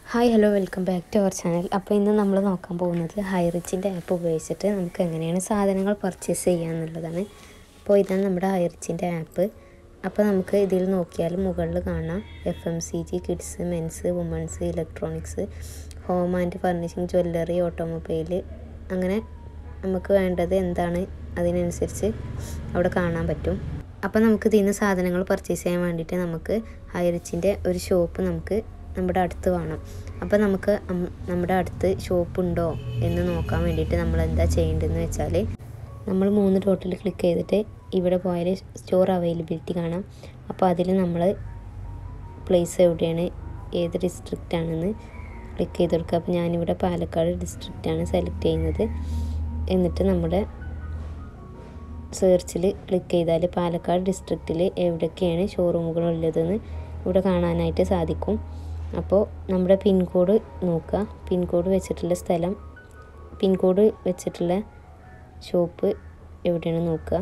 hi hello welcome back to our channel അപ്പോൾ ഇന്ന് നമ്മൾ നോക്കാൻ പോകുന്നത് ഹൈറിച്ചിൻ്റെ ആപ്പ് ഉപയോഗിച്ചിട്ട് നമുക്ക് എങ്ങനെയാണ് സാധനങ്ങൾ പർച്ചേസ് ചെയ്യുക എന്നുള്ളതാണ് അപ്പോൾ ഇതാണ് നമ്മുടെ ഹൈറിച്ചിൻ്റെ ആപ്പ് അപ്പോൾ നമുക്ക് ഇതിൽ നോക്കിയാൽ മുകളിൽ കാണാം F M C G kids men's women's electronics home and furnishing jewellery automobile അങ്ങനെ നമുക്ക് വേണ്ടത് എന്താണ് അതിനനുസരിച്ച് അവിടെ കാണാൻ പറ്റും അപ്പോൾ നമുക്ക് ഇതിൽ നിന്ന് സാധനങ്ങൾ പർച്ചേസ് ചെയ്യാൻ വേണ്ടിയിട്ട് നമുക്ക് ഹൈറിച്ചിൻ്റെ ഒരു ഷോപ്പ് നമുക്ക് നമ്മുടെ അടുത്ത് വേണം അപ്പോൾ നമുക്ക് അം- നമ്മുടെ അടുത്ത് ഷോപ്പ് ഉണ്ടോ എന്ന് നോക്കാൻ വേണ്ടിയിട്ട് നമ്മൾ എന്താ ചെയ്യേണ്ടതെന്ന് വെച്ചാൽ നമ്മൾ മൂന്ന് ഡോട്ടിൽ ക്ലിക്ക് ചെയ്തിട്ട് ഇവിടെ പോയാൽ സ്റ്റോർ അവൈലബിലിറ്റി കാണാം അപ്പോൾ അതിൽ നമ്മൾ പ്ലേസ് എവിടെയാണ് ഏത് ഡിസ്ട്രിക്റ്റ് ആണെന്ന് ക്ലിക്ക് ചെയ്ത് കൊടുക്കുക അപ്പോൾ ഞാനിവിടെ പാലക്കാട് ഡിസ്ട്രിക്റ്റാണ് സെലക്ട് ചെയ്യുന്നത് എന്നിട്ട് നമ്മുടെ സെർച്ചിൽ ക്ലിക്ക് ചെയ്താൽ പാലക്കാട് ഡിസ്ട്രിക്റ്റിൽ എവിടെയൊക്കെയാണ് ഷോറൂമുകൾ ഉള്ളതെന്ന് ഇവിടെ കാണാനായിട്ട് സാധിക്കും അപ്പോൾ നമ്മുടെ പിൻകോഡ് നോക്കുക പിൻകോഡ് വെച്ചിട്ടുള്ള സ്ഥലം പിൻകോഡ് വെച്ചിട്ടുള്ള ഷോപ്പ് എവിടെയാണ് നോക്കുക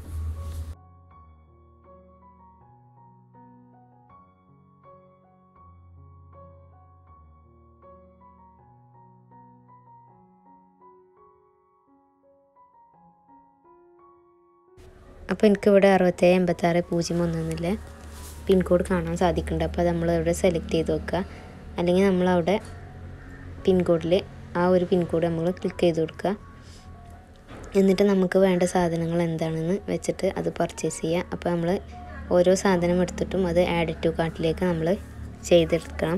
അപ്പോൾ എനിക്കിവിടെ അറുപത്തേഴ് എൺപത്താറ് പൂജ്യം ഒന്നെന്നില്ല പിൻകോഡ് കാണാൻ സാധിക്കുന്നുണ്ട് അപ്പോൾ നമ്മൾ ഇവിടെ സെലക്ട് ചെയ്ത് വെക്കുക അല്ലെങ്കിൽ നമ്മളവിടെ പിൻകോഡിൽ ആ ഒരു പിൻകോഡ് നമ്മൾ ക്ലിക്ക് ചെയ്ത് കൊടുക്കുക എന്നിട്ട് നമുക്ക് വേണ്ട സാധനങ്ങൾ എന്താണെന്ന് വെച്ചിട്ട് അത് പർച്ചേസ് ചെയ്യുക അപ്പോൾ നമ്മൾ ഓരോ സാധനം എടുത്തിട്ടും അത് ആഡ് ടു കാർട്ടിലേക്ക് നമ്മൾ ചെയ്തെടുക്കണം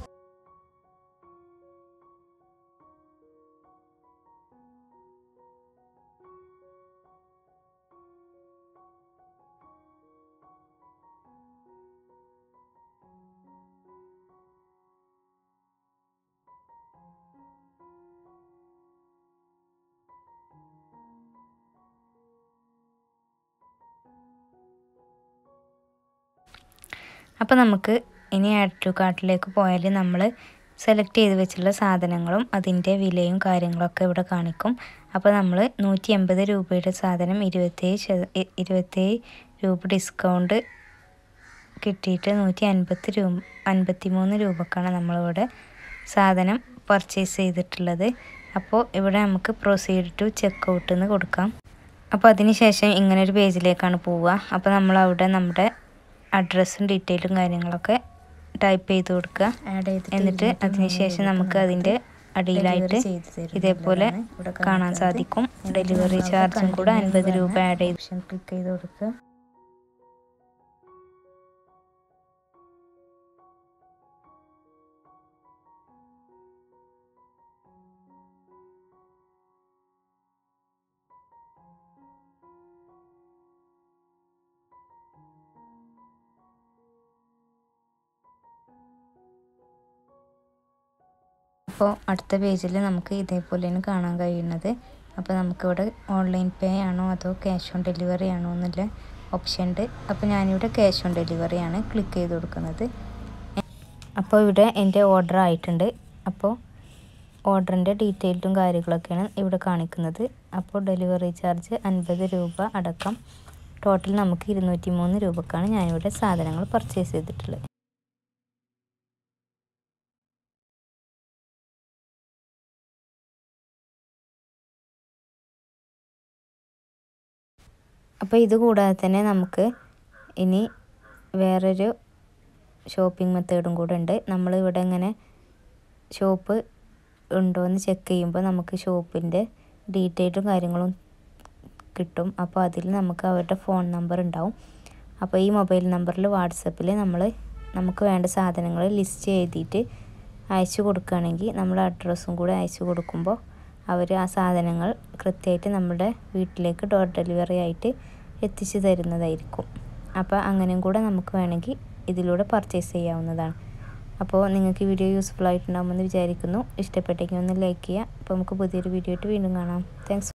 അപ്പോൾ നമുക്ക് ഇനി ആഡ് ടു കാർട്ടിലേക്ക് പോയാൽ നമ്മൾ സെലക്ട് ചെയ്ത് വെച്ചുള്ള സാധനങ്ങളും അതിൻ്റെ വിലയും കാര്യങ്ങളൊക്കെ ഇവിടെ കാണിക്കും അപ്പോൾ നമ്മൾ നൂറ്റി എൺപത് രൂപയുടെ സാധനം ഇരുപത്തേഴ് ശത ഇരുപത്തേഴ് രൂപ ഡിസ്കൗണ്ട് കിട്ടിയിട്ട് നൂറ്റി അൻപത്തി രൂപ അൻപത്തി മൂന്ന് രൂപക്കാണ് നമ്മളിവിടെ സാധനം പർച്ചേസ് ചെയ്തിട്ടുള്ളത് അപ്പോൾ ഇവിടെ നമുക്ക് പ്രൊസീഡ് ടു ചെക്ക് ഔട്ട് എന്ന് കൊടുക്കാം അപ്പോൾ അതിന് ശേഷം ഇങ്ങനെ ഒരു പേജിലേക്കാണ് പോവുക അപ്പോൾ നമ്മൾ അവിടെ നമ്മുടെ അഡ്രസ്സും ഡീറ്റെയിലും കാര്യങ്ങളൊക്കെ ടൈപ്പ് ചെയ്ത് കൊടുക്കുക എന്നിട്ട് അതിനുശേഷം നമുക്ക് അതിൻ്റെ അടിയിലായിട്ട് ഇതേപോലെ കാണാൻ സാധിക്കും ഡെലിവറി ചാർജും കൂടെ അൻപത് രൂപ ആഡ് ചെയ്ത് ക്ലിക്ക് ചെയ്ത് കൊടുക്കുക അപ്പോൾ അടുത്ത പേജിൽ നമുക്ക് ഇതേപോലെയാണ് കാണാൻ കഴിയുന്നത് അപ്പോൾ നമുക്കിവിടെ ഓൺലൈൻ പേ ആണോ അതോ ക്യാഷ് ഓൺ ഡെലിവറി ആണോ എന്നുള്ള ഓപ്ഷൻ ഉണ്ട് അപ്പോൾ ഞാനിവിടെ ക്യാഷ് ഓൺ ഡെലിവറി ആണ് ക്ലിക്ക് ചെയ്ത് കൊടുക്കുന്നത് അപ്പോൾ ഇവിടെ എൻ്റെ ഓർഡർ ആയിട്ടുണ്ട് അപ്പോൾ ഓർഡറിൻ്റെ ഡീറ്റെയിൽസും കാര്യങ്ങളൊക്കെയാണ് ഇവിടെ കാണിക്കുന്നത് അപ്പോൾ ഡെലിവറി ചാർജ് അൻപത് രൂപ അടക്കം ടോട്ടൽ നമുക്ക് ഇരുന്നൂറ്റി മൂന്ന് രൂപക്കാണ് ഞാനിവിടെ സാധനങ്ങൾ പർച്ചേസ് ചെയ്തിട്ടുള്ളത് അപ്പോൾ ഇത് കൂടാതെ തന്നെ നമുക്ക് ഇനി വേറൊരു ഷോപ്പിംഗ് മെത്തേഡും കൂടെ ഉണ്ട് നമ്മൾ ഇവിടെ ഇങ്ങനെ ഷോപ്പ് ഉണ്ടോ എന്ന് ചെക്ക് ചെയ്യുമ്പോൾ നമുക്ക് ഷോപ്പിൻ്റെ ഡീറ്റെയിലും കാര്യങ്ങളും കിട്ടും അപ്പോൾ അതിൽ നമുക്ക് അവരുടെ ഫോൺ നമ്പർ ഉണ്ടാവും അപ്പോൾ ഈ മൊബൈൽ നമ്പറിൽ വാട്സപ്പിൽ നമ്മൾ നമുക്ക് വേണ്ട സാധനങ്ങൾ ലിസ്റ്റ് എഴുതിയിട്ട് അയച്ചു കൊടുക്കുകയാണെങ്കിൽ നമ്മൾ അഡ്രസ്സും കൂടെ അയച്ചു കൊടുക്കുമ്പോൾ അവർ ആ സാധനങ്ങൾ കൃത്യമായിട്ട് നമ്മുടെ വീട്ടിലേക്ക് ഡോർ ഡെലിവറി ആയിട്ട് എത്തിച്ചു തരുന്നതായിരിക്കും അപ്പോൾ അങ്ങനെയും കൂടെ നമുക്ക് വേണമെങ്കിൽ ഇതിലൂടെ പർച്ചേസ് ചെയ്യാവുന്നതാണ് അപ്പോൾ നിങ്ങൾക്ക് ഈ വീഡിയോ യൂസ്ഫുൾ ആയിട്ടുണ്ടാകുമെന്ന് വിചാരിക്കുന്നു ഇഷ്ടപ്പെട്ടെങ്കിൽ ഒന്ന് ലൈക്ക് ചെയ്യുക അപ്പോൾ നമുക്ക് പുതിയൊരു വീഡിയോ ആയിട്ട് വീണ്ടും കാണാം താങ്ക്സ്